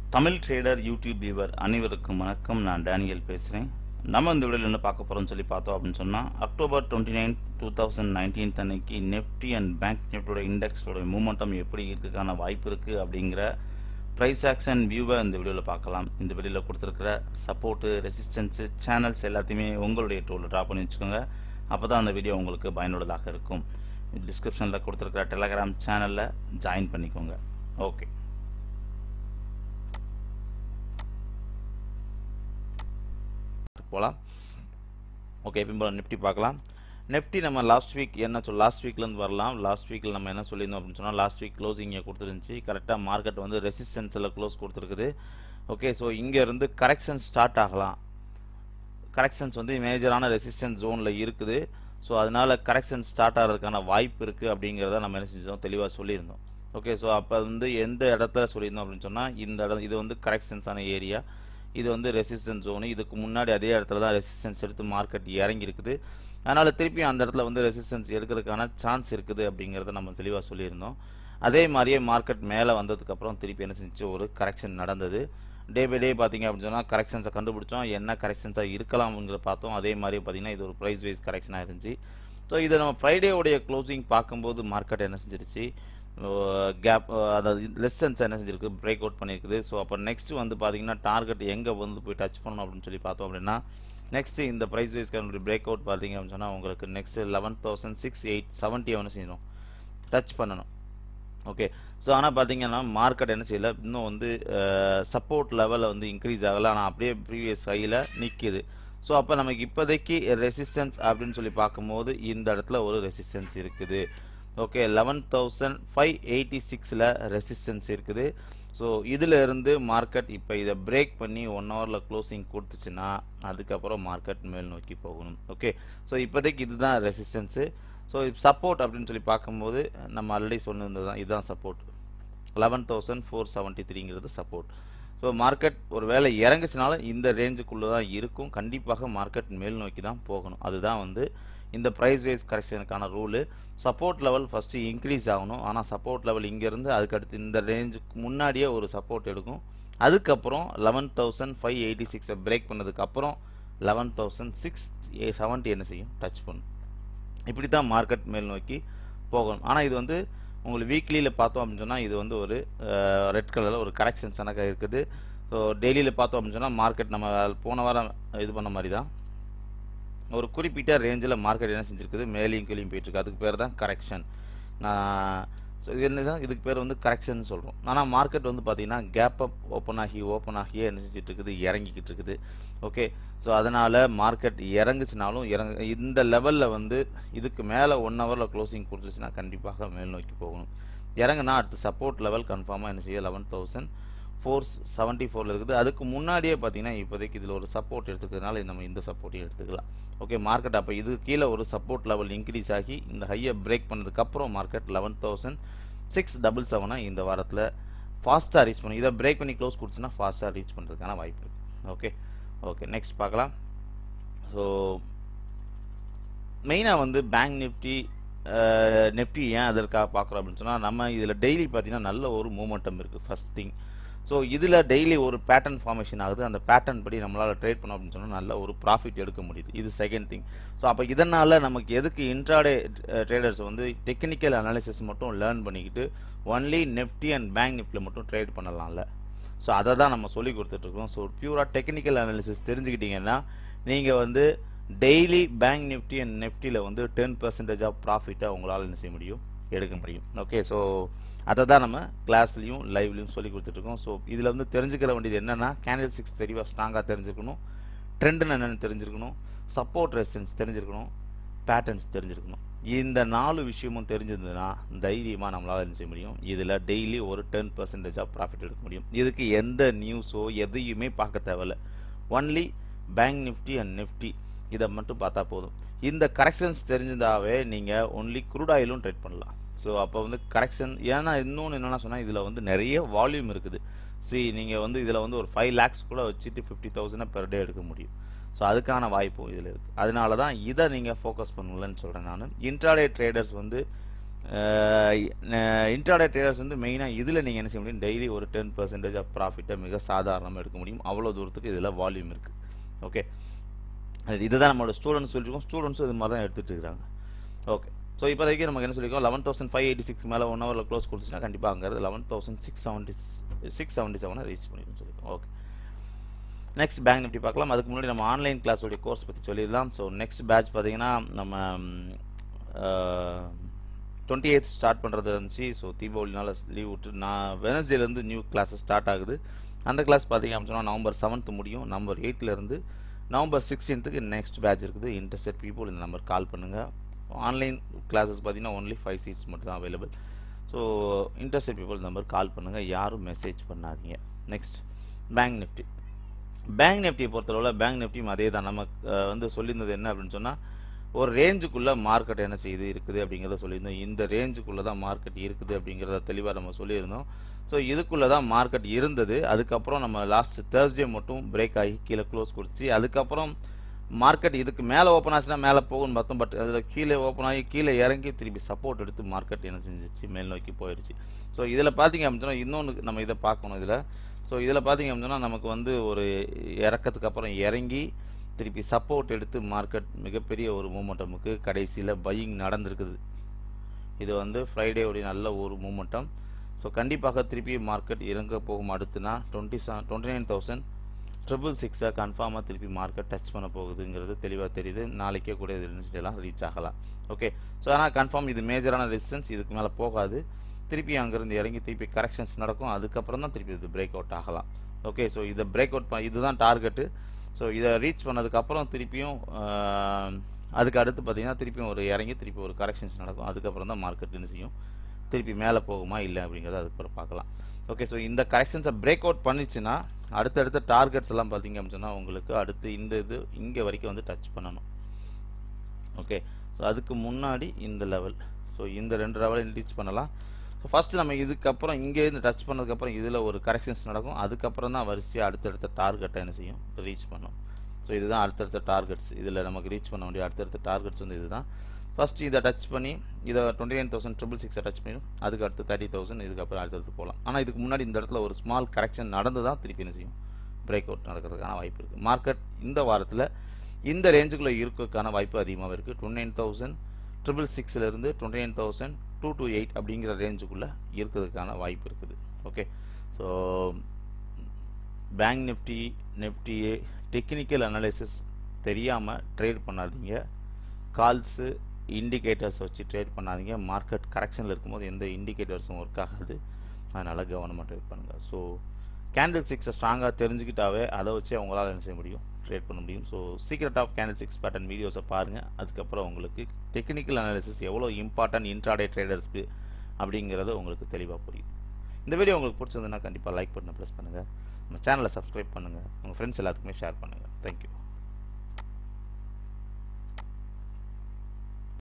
Tamil trader YouTube viewer அனைவருக்கும் வணக்கம் நான் டேனியல் பேசுகிறேன் நம்ம இந்த வீடியோவில் என்ன பார்க்க போகிறோம்னு சொல்லி பார்த்தோம் அப்படின்னு சொன்னால் October twenty nine two thousand nineteen அன்னைக்கு நிஃப்டி அண்ட் பேங்க் நிஃப்டியோட இண்டெக்ஸோட மூமெண்டம் எப்படி இருக்கிறதுக்கான வாய்ப்பு இருக்குது அப்படிங்கிற ப்ரைஸ் ஆக்ஷன் வியூவை இந்த வீடியோவில் பார்க்கலாம் இந்த வீடியோவில் கொடுத்துருக்கிற சப்போர்ட்டு ரெசிஸ்டன்ஸு சேனல்ஸ் எல்லாத்தையுமே உங்களுடைய டூலில் ட்ரா பண்ணி வச்சுக்கோங்க அப்போ தான் அந்த வீடியோ உங்களுக்கு பயனுள்ளதாக இருக்கும் டிஸ்கிரிப்ஷனில் கொடுத்துருக்கிற டெலகிராம் சேனலில் ஜாயின் பண்ணிக்கோங்க ஓகே போகலாம் ஓகே எப்பயும் போல் நிஃப்டி பார்க்கலாம் நிஃப்டி நம்ம லாஸ்ட் வீக் என்ன சொல் லாஸ்ட் வீக்லேருந்து வரலாம் லாஸ்ட் வீக்கில் நம்ம என்ன சொல்லியிருந்தோம் அப்படின்னு சொன்னால் லாஸ்ட் வீக் க்ளோசிங் இங்கே கொடுத்துருந்துச்சு கரெக்டாக மார்க்கெட் வந்து ரெசிஸ்டன்ஸில் க்ளோஸ் கொடுத்துருக்குது ஓகே ஸோ இங்கேருந்து கரெக்ஷன் ஸ்டார்ட் ஆகலாம் கரெக்ஷன்ஸ் வந்து மேஜரான ரெசிஸ்டன்ஸ் ஜோனில் இருக்குது ஸோ அதனால் கரெக்ஷன் ஸ்டார்ட் ஆகிறதுக்கான வாய்ப்பு இருக்குது அப்படிங்கிறத நம்ம என்ன செஞ்சோம் தெளிவாக சொல்லியிருந்தோம் ஓகே ஸோ அப்போ வந்து எந்த இடத்துல சொல்லியிருந்தோம் அப்படின்னு சொன்னால் இந்த இடம் இது வந்து கரெக்ஷன்ஸான ஏரியா இது வந்து ரெசிஸ்டன்ஸ் ஜோனு இதுக்கு முன்னாடி அதே இடத்துல தான் ரெசிஸ்டன்ஸ் எடுத்து மார்க்கெட் இறங்கி இருக்குது அதனால் திருப்பி அந்த இடத்துல வந்து ரெசிஸ்டன்ஸ் எடுக்கிறதுக்கான சான்ஸ் இருக்குது அப்படிங்கிறத நம்ம தெளிவாக சொல்லியிருந்தோம் அதே மாதிரியே மார்க்கெட் மேலே வந்ததுக்கப்புறம் திருப்பி என்ன செஞ்சு ஒரு கரெக்ஷன் நடந்தது டே பை டே பார்த்தீங்க அப்படின்னு சொன்னால் கரெக்ஷன்ஸை கண்டுபிடிச்சோம் என்ன கரெக்ஷன்ஸாக இருக்கலாம்ங்கிற பார்த்தோம் அதே மாதிரி பார்த்தீங்கன்னா இது ஒரு ப்ரைஸ் வைஸ் கரெக்ஷனாக இருந்துச்சு ஸோ இதை நம்ம ஃப்ரைடேவுடைய க்ளோசிங் பார்க்கும்போது மார்க்கெட் என்ன செஞ்சிருச்சு கேப் அதாவது லெசன்ஸ் என்ன செஞ்சிருக்கு பிரேக் அவுட் பண்ணியிருக்குது ஸோ அப்போ நெக்ஸ்ட் வந்து பார்த்தீங்கன்னா டார்கெட் எங்கே வந்து போய் டச் பண்ணணும் அப்படின்னு சொல்லி பார்த்தோம் அப்படின்னா நெக்ஸ்ட் இந்த ப்ரைஸ் வைஸ் பிரேக் அவுட் பார்த்தீங்க அப்படின்னு சொன்னால் உங்களுக்கு next eleven thousand six eight seventy என்ன செய்யணும் டச் பண்ணணும் ஓகே ஸோ ஆனால் பார்த்தீங்கன்னா மார்க்கெட் என்ன செய்யலை இன்னும் வந்து சப்போர்ட் லெவலில் வந்து இன்க்ரீஸ் ஆகலை ஆனால் அப்படியே ப்ரீவியஸ் ஹையில் நிற்கிது ஸோ அப்போ நமக்கு இப்போதைக்கு ரெசிஸ்டன்ஸ் அப்படின்னு சொல்லி பார்க்கும்போது இந்த இடத்துல ஒரு ரெசிஸ்டன்ஸ் இருக்குது okay eleven thousand five eighty சிக்ஸில் ரெசிஸ்டன்ஸ் இருக்குது ஸோ இதில் இருந்து மார்க்கெட் இப்போ இதை பிரேக் பண்ணி ஒன் ஹவரில் க்ளோசிங் கொடுத்துச்சுன்னா அதுக்கப்புறம் மார்க்கெட் மேல் நோக்கி போகணும் ஓகே ஸோ இப்போதைக்கு இதுதான் ரெசிஸ்டன்ஸு ஸோ சப்போர்ட் அப்படின்னு சொல்லி பார்க்கும்போது நம்ம ஆல்ரெடி சொன்னது தான் இதுதான் support eleven thousand four seventy த்ரீங்கிறது சப்போர்ட் ஸோ மார்க்கெட் ஒரு வேலை இறங்குச்சுனாலும் இந்த ரேஞ்சுக்குள்ளே தான் இருக்கும் கண்டிப்பாக மார்க்கெட் மேல் நோக்கி தான் போகணும் அதுதான் வந்து இந்த ப்ரைஸ் வைஸ் கரெக்ஷனுக்கான rule support level first increase ஆகணும் ஆனால் சப்போர்ட் லெவல் இங்கேருந்து அதுக்கடுத்து இந்த ரேஞ்சுக்கு முன்னாடியே ஒரு சப்போர்ட் எடுக்கும் அதுக்கப்புறம் லெவன் தௌசண்ட் ஃபைவ் எயிட்டி சிக்ஸை பிரேக் பண்ணதுக்கப்புறம் லெவன் தௌசண்ட் சிக்ஸ் செவன்ட்டி என்ன செய்யும் டச் பண்ணும் இப்படி தான் மார்க்கெட் மேல் நோக்கி போகணும் ஆனால் இது வந்து உங்களுக்கு வீக்லியில் பார்த்தோம் அப்படின்னு சொன்னால் இது வந்து ஒரு ரெட் கலரில் ஒரு கரெக்ஷன்ஸ் எனக்கு இருக்குது ஸோ டெய்லியில் பார்த்தோம் அப்படின்னு சொன்னால் மார்க்கெட் நம்ம போன வாரம் இது பண்ண மாதிரி தான் ஒரு குறிப்பிட்ட ரேஞ்சில் மார்க்கெட் என்ன செஞ்சுருக்குது மேலேயும் கீழேயும் போயிட்டுருக்கு அதுக்கு பேர் தான் கரெக்ஷன் நான் ஸோ இது என்ன தான் இதுக்கு பேர் வந்து கரெக்ஷன் சொல்கிறோம் ஆனால் மார்க்கெட் வந்து பார்த்தீங்கன்னா கேப் அப் ஓப்பன் ஆகி ஓப்பன் ஆகியே என்ன செஞ்சுட்டு இருக்குது இறங்கிக்கிட்டு இருக்குது ஓகே ஸோ அதனால் மார்க்கெட் இறங்குச்சுனாலும் இறங்க இந்த லெவலில் வந்து இதுக்கு மேலே ஒன் ஹவரில் க்ளோசிங் கொடுத்துச்சுன்னா கண்டிப்பாக மேல் நோக்கி போகணும் இறங்குனா அடுத்து சப்போர்ட் லெவல் கன்ஃபார்மாக என்ன செய்ய லெவன் தௌசண்ட் ஃபோர் செவன்ட்டி ஃபோரில் இருக்குது அதுக்கு முன்னாடியே பார்த்தீங்கன்னா இப்போதைக்கு இதில் ஒரு சப்போர்ட் எடுத்துக்கிறதுனால நம்ம இந்த சப்போர்ட்டையும் எடுத்துக்கலாம் ஓகே மார்க்கெட் அப்போ இது கீழே ஒரு சப்போர்ட் லெவல் இன்க்ரீஸ் ஆகி இந்த ஹையை பிரேக் பண்ணதுக்கப்புறம் market eleven thousand six double செவனாக இந்த வாரத்தில் ஃபாஸ்ட்டாக ரீச் பண்ணும் இதை பிரேக் பண்ணி க்ளோஸ் கொடுத்துன்னா ஃபாஸ்ட்டாக ரீச் பண்ணுறதுக்கான வாய்ப்பு இருக்குது ஓகே ஓகே நெக்ஸ்ட் பார்க்கலாம் ஸோ மெயினாக வந்து பேங்க் நிஃப்டி நெஃப்டி ஏன் அதற்காக பார்க்குறோம் அப்படின்னு சொன்னால் நம்ம இதில் டெய்லி பார்த்தீங்கன்னா நல்ல ஒரு மூமெண்டம் இருக்குது ஃபஸ்ட் திங் ஸோ இதில் டெய்லி ஒரு பேட்டர்ன் ஃபார்மேஷன் ஆகுது அந்த பேட்டர்ன் படி நம்மளால் ட்ரேட் பண்ணோம் அப்படின்னு சொன்னால் நல்ல ஒரு ப்ராஃபிட் எடுக்க முடியுது இது செகண்ட் திங் ஸோ அப்போ இதனால் நமக்கு எதுக்கு இன்ட்ராடே ட்ரேடர்ஸ் வந்து டெக்னிக்கல் அனாலிசிஸ் மட்டும் லேர்ன் பண்ணிக்கிட்டு ஒன்லி நெஃப்டி அண்ட் பேங்க் நிஃப்டியில் மட்டும் ட்ரேட் பண்ணலாம்ல ஸோ அதை தான் நம்ம சொல்லி கொடுத்துட்ருக்கோம் ஸோ பியூராக டெக்னிக்கல் அனாலிசிஸ் தெரிஞ்சுக்கிட்டிங்கன்னா நீங்கள் வந்து டெய்லி பேங்க் நிஃப்டி அண்ட் நெஃப்டியில் வந்து டென் பர்சன்டேஜ் ஆஃப் ப்ராஃபிட்டை உங்களால் என்ன செய்ய முடியும் எடுக்க முடியும் ஓகே ஸோ அதை தான் நம்ம கிளாஸ்லையும் லைவ்லையும் சொல்லி கொடுத்துட்ருக்கோம் ஸோ இதில் வந்து தெரிஞ்சுக்கிற வேண்டியது என்னென்னா கேண்டில் சிக்ஸ் தெளிவாக ஸ்ட்ராங்காக தெரிஞ்சுக்கணும் ட்ரெண்டுன்னு என்னென்னு தெரிஞ்சிருக்கணும் சப்போர்ட் ரெசிஸ்டன்ஸ் தெரிஞ்சிருக்கணும் பேட்டர்ன்ஸ் தெரிஞ்சிருக்கணும் இந்த நாலு விஷயமும் தெரிஞ்சிருந்ததுன்னா தைரியமாக நம்மளால் என்ன செய்ய முடியும் இதில் டெய்லி ஒரு டென் பர்சன்டேஜ் ஆஃப் ப்ராஃபிட் எடுக்க முடியும் இதுக்கு எந்த நியூஸோ எதையுமே பார்க்க தேவையில்ல only bank Nifty and Nifty இதை மட்டும் பார்த்தா போதும் இந்த கரெக்ஷன்ஸ் தெரிஞ்சதாவே நீங்கள் ஒன்லி குரூட் ஆயிலும் ட்ரேட் பண்ணலாம் ஸோ அப்போ வந்து கரெக்ஷன் ஏன்னா இன்னொன்று என்னென்னா சொன்னால் இதில் வந்து நிறைய வால்யூம் இருக்குது சி நீங்கள் வந்து இதில் வந்து ஒரு ஃபைவ் லேக்ஸ் கூட வச்சுட்டு ஃபிஃப்டி தௌசண்டை பெர் டே எடுக்க முடியும் ஸோ அதுக்கான வாய்ப்பும் இதில் இருக்குது அதனால தான் இதை நீங்கள் ஃபோக்கஸ் பண்ணுங்களேன்னு சொல்கிறேன் நான் இன்ட்ராடே ட்ரேடர்ஸ் வந்து இன்ட்ராடே ட்ரேடர்ஸ் வந்து மெயினாக இதில் நீங்கள் என்ன செய்ய முடியும் டெய்லி ஒரு டென் பர்சன்டேஜ் ஆஃப் ப்ராஃபிட்டை மிக சாதாரணமாக எடுக்க முடியும் அவ்வளோ தூரத்துக்கு இதில் வால்யூம் இருக்குது ஓகே இதுதான் நம்மளோட ஸ்டூடெண்ட்ஸ் சொல்லியிருக்கோம் ஸ்டூடெண்ட்ஸும் இது மாதிரி தான் எடுத்துகிட்டு இருக்கிறாங்க ஓகே ஸோ இப்போதைக்கு நமக்கு என்ன சொல்லியிருக்கோம் eleven thousand five eighty six மேலே ஒன் ஹவரில் க்ளோஸ் கொடுத்துச்சுன்னா கண்டிப்பாக அங்கே eleven thousand six seventy six seventy செவனை ரீச் பண்ணிடும் சொல்லியிருக்கோம் ஓகே நெக்ஸ்ட் பேங்க் நிஃப்டி பார்க்கலாம் அதுக்கு முன்னாடி நம்ம ஆன்லைன் கிளாஸோடைய கோர்ஸ் பற்றி சொல்லிடலாம் ஸோ நெக்ஸ்ட் பேட்ச் பார்த்தீங்கன்னா நம்ம டுவெண்ட்டி எய்த் ஸ்டார்ட் பண்ணுறது இருந்துச்சு ஸோ தீபாவளினால லீவ் விட்டு நான் வெனஸ்டேலேருந்து நியூ கிளாஸஸ் ஸ்டார்ட் ஆகுது அந்த கிளாஸ் பார்த்தீங்க அப்படின்னா நவம்பர் செவன்த் முடியும் நவம்பர் எயிட்லேருந்து நவம்பர் சிக்ஸ்டீன்த்துக்கு நெக்ஸ்ட் பேட்ச் இருக்குது இன்ட்ரெஸ்டட் பீப்புள் இந்த நம்பர் கால் பண்ணுங்கள் ஆன்லைன் கிளாஸஸ் பார்த்தீங்கன்னா ஒன்லி ஃபைவ் சீட்ஸ் மட்டும் தான் available so interested people number call பண்ணுங்கள் யாரும் மெசேஜ் பண்ணாதீங்க நெக்ஸ்ட் பேங்க் நிஃப்டி பேங்க் நிஃப்டியை பொறுத்தளவில் பேங்க் நிஃப்டியும் அதே தான் நம்ம வந்து சொல்லியிருந்தது என்ன அப்படின்னு சொன்னால் ஒரு ரேஞ்சுக்குள்ளே மார்க்கெட் என்ன செய்யுது இருக்குது அப்படிங்கிறத சொல்லியிருந்தோம் இந்த ரேஞ்சுக்குள்ளே தான் மார்க்கெட் இருக்குது அப்படிங்கிறத தெளிவாக நம்ம சொல்லியிருந்தோம் ஸோ இதுக்குள்ளே தான் மார்க்கெட் இருந்தது அதுக்கப்புறம் நம்ம லாஸ்ட் தேர்ஸ்டே மட்டும் பிரேக் ஆகி கீழே க்ளோஸ் கொடுத்துச்சு அதுக்கப்புறம் மார்க்கெட் இதுக்கு மேலே ஓப்பன் ஆச்சுன்னா மேலே போகும்னு பார்த்தோம் பட் அதில் கீழே ஓப்பன் ஆகி கீழே இறங்கி திருப்பி சப்போர்ட் எடுத்து மார்க்கெட் என்ன செஞ்சிச்சு மேல் நோக்கி போயிடுச்சு ஸோ இதில் பார்த்தீங்க அப்படின்னா இன்னொன்று நம்ம இதை பார்க்கணும் இதில் ஸோ இதில் பார்த்தீங்க அப்படின்னா நமக்கு வந்து ஒரு இறக்கத்துக்கு அப்புறம் இறங்கி திருப்பி சப்போர்ட் எடுத்து மார்க்கெட் மிகப்பெரிய ஒரு மூமெண்டமுக்கு கடைசியில் பையிங் நடந்திருக்குது இது வந்து ஃப்ரைடேவுடைய நல்ல ஒரு மூமெண்டம் ஸோ கண்டிப்பாக திருப்பி மார்க்கெட் இறங்க போகும் அடுத்துனா twenty seven twenty nine thousand triple சிக்ஸை கன்ஃபார்மாக திருப்பி மார்க்கெட் டச் பண்ண போகுதுங்கிறது தெளிவாக தெரியுது நாளைக்கே கூட இது எல்லாம் ரீச் ஆகலாம் ஓகே ஸோ ஆனால் கன்ஃபார்ம் இது மேஜரான ரெசிஸ்டன்ஸ் இதுக்கு மேலே போகாது திருப்பி அங்கேருந்து இறங்கி திருப்பி கரெக்ஷன்ஸ் நடக்கும் அதுக்கப்புறம் தான் திருப்பி இது பிரேக் அவுட் ஆகலாம் ஓகே ஸோ இதை பிரேக் அவுட் இதுதான் டார்கெட்டு ஸோ இதை ரீச் பண்ணதுக்கப்புறம் திருப்பியும் அதுக்கு அடுத்து பார்த்தீங்கன்னா திருப்பியும் ஒரு இறங்கி திருப்பி ஒரு கரெக்ஷன்ஸ் நடக்கும் அதுக்கப்புறம் தான் மார்க்கெட் என்ன செய்யும் திருப்பி மேலே போகுமா இல்லை அப்படிங்கிறத அதுக்கப்புறம் பார்க்கலாம் ஓகே ஸோ இந்த கரெக்ஷன்ஸை பிரேக் அவுட் பண்ணிச்சுன்னா அடுத்தடுத்த டார்கெட்ஸ் எல்லாம் பார்த்தீங்க அப்படின்னு சொன்னால் உங்களுக்கு அடுத்து இந்த இது இங்கே வரைக்கும் வந்து டச் பண்ணணும் ஓகே ஸோ அதுக்கு முன்னாடி இந்த லெவல் ஸோ இந்த ரெண்டு லெவலையும் ரீச் பண்ணலாம் ஸோ ஃபஸ்ட்டு நம்ம இதுக்கப்புறம் இங்கேருந்து டச் பண்ணதுக்கப்புறம் இதில் ஒரு கரெக்ஷன்ஸ் நடக்கும் அதுக்கப்புறம் தான் வரிசையாக அடுத்தடுத்த டார்கெட்டை என்ன செய்யும் ரீச் பண்ணும் ஸோ இதுதான் அடுத்தடுத்த டார்கெட்ஸ் இதில் நமக்கு ரீச் பண்ண வேண்டிய அடுத்தடுத்த டார்கெட்ஸ் வந்து இதுதான் ஃபஸ்ட் இதை டச் பண்ணி இதை டுவெண்ட்டி நைன் தௌசண்ட் ட்ரிபிள் சிக்ஸை டச் பண்ணி அதுக்கு அடுத்து தேர்ட்டி தௌசண்ட் இதுக்கப்புறம் அடுத்தடுத்து போகலாம் ஆனால் இதுக்கு முன்னாடி இந்த இடத்துல ஒரு ஸ்மால் கரெக்ஷன் நடந்து தான் திருப்பி என்ன செய்யும் பிரேக் அவுட் நடக்கிறதுக்கான வாய்ப்பு இருக்குது மார்க்கெட் இந்த வாரத்தில் இந்த ரேஞ்சுக்குள்ளே இருக்கிறதுக்கான வாய்ப்பு அதிகமாக இருக்குது டுவெண்ட்டி நைன் தௌசண்ட் ட்ரிபிள் சிக்ஸ்லேருந்து twenty nine thousand two two eight அப்படிங்கிற ரேஞ்சுக்குள்ளே இருக்கிறதுக்கான வாய்ப்பு இருக்குது okay so bank Nifty Nifty technical analysis தெரியாமல் ட்ரேட் பண்ணாதீங்க கால்ஸு இண்டிகேட்டர்ஸ் வச்சு ட்ரேட் பண்ணாதீங்க மார்க்கெட் கரெக்ஷனில் இருக்கும்போது எந்த இண்டிகேட்டர்ஸும் ஒர்க் ஆகாது அதனால் கவனமாக ட்ரேட் பண்ணுங்கள் ஸோ கேண்டில் சிக்ஸை ஸ்ட்ராங்காக தெரிஞ்சுக்கிட்டாவே அதை வச்சு அவங்களால என்ன செய்ய முடியும் ட்ரேட் பண்ண முடியும் so secret of candle six pattern வீடியோஸை பாருங்கள் அதுக்கப்புறம் உங்களுக்கு டெக்னிக்கல் அனாலிசிஸ் எவ்வளோ இம்பார்ட்டன்ட் இன்ட்ராடே ட்ரேடர்ஸ்க்கு அப்படிங்கிறது உங்களுக்கு தெளிவாக புரியும் இந்த வீடியோ உங்களுக்கு பிடிச்சிருந்ததுன்னா கண்டிப்பாக லைக் பண்ண ப்ரெஸ் பண்ணுங்கள் நம்ம சேனலை சப்ஸ்கிரைப் பண்ணுங்கள் உங்கள் ஃப்ரெண்ட்ஸ் எல்லாத்துக்குமே ஷேர் பண்ணுங்கள் தேங்க்யூ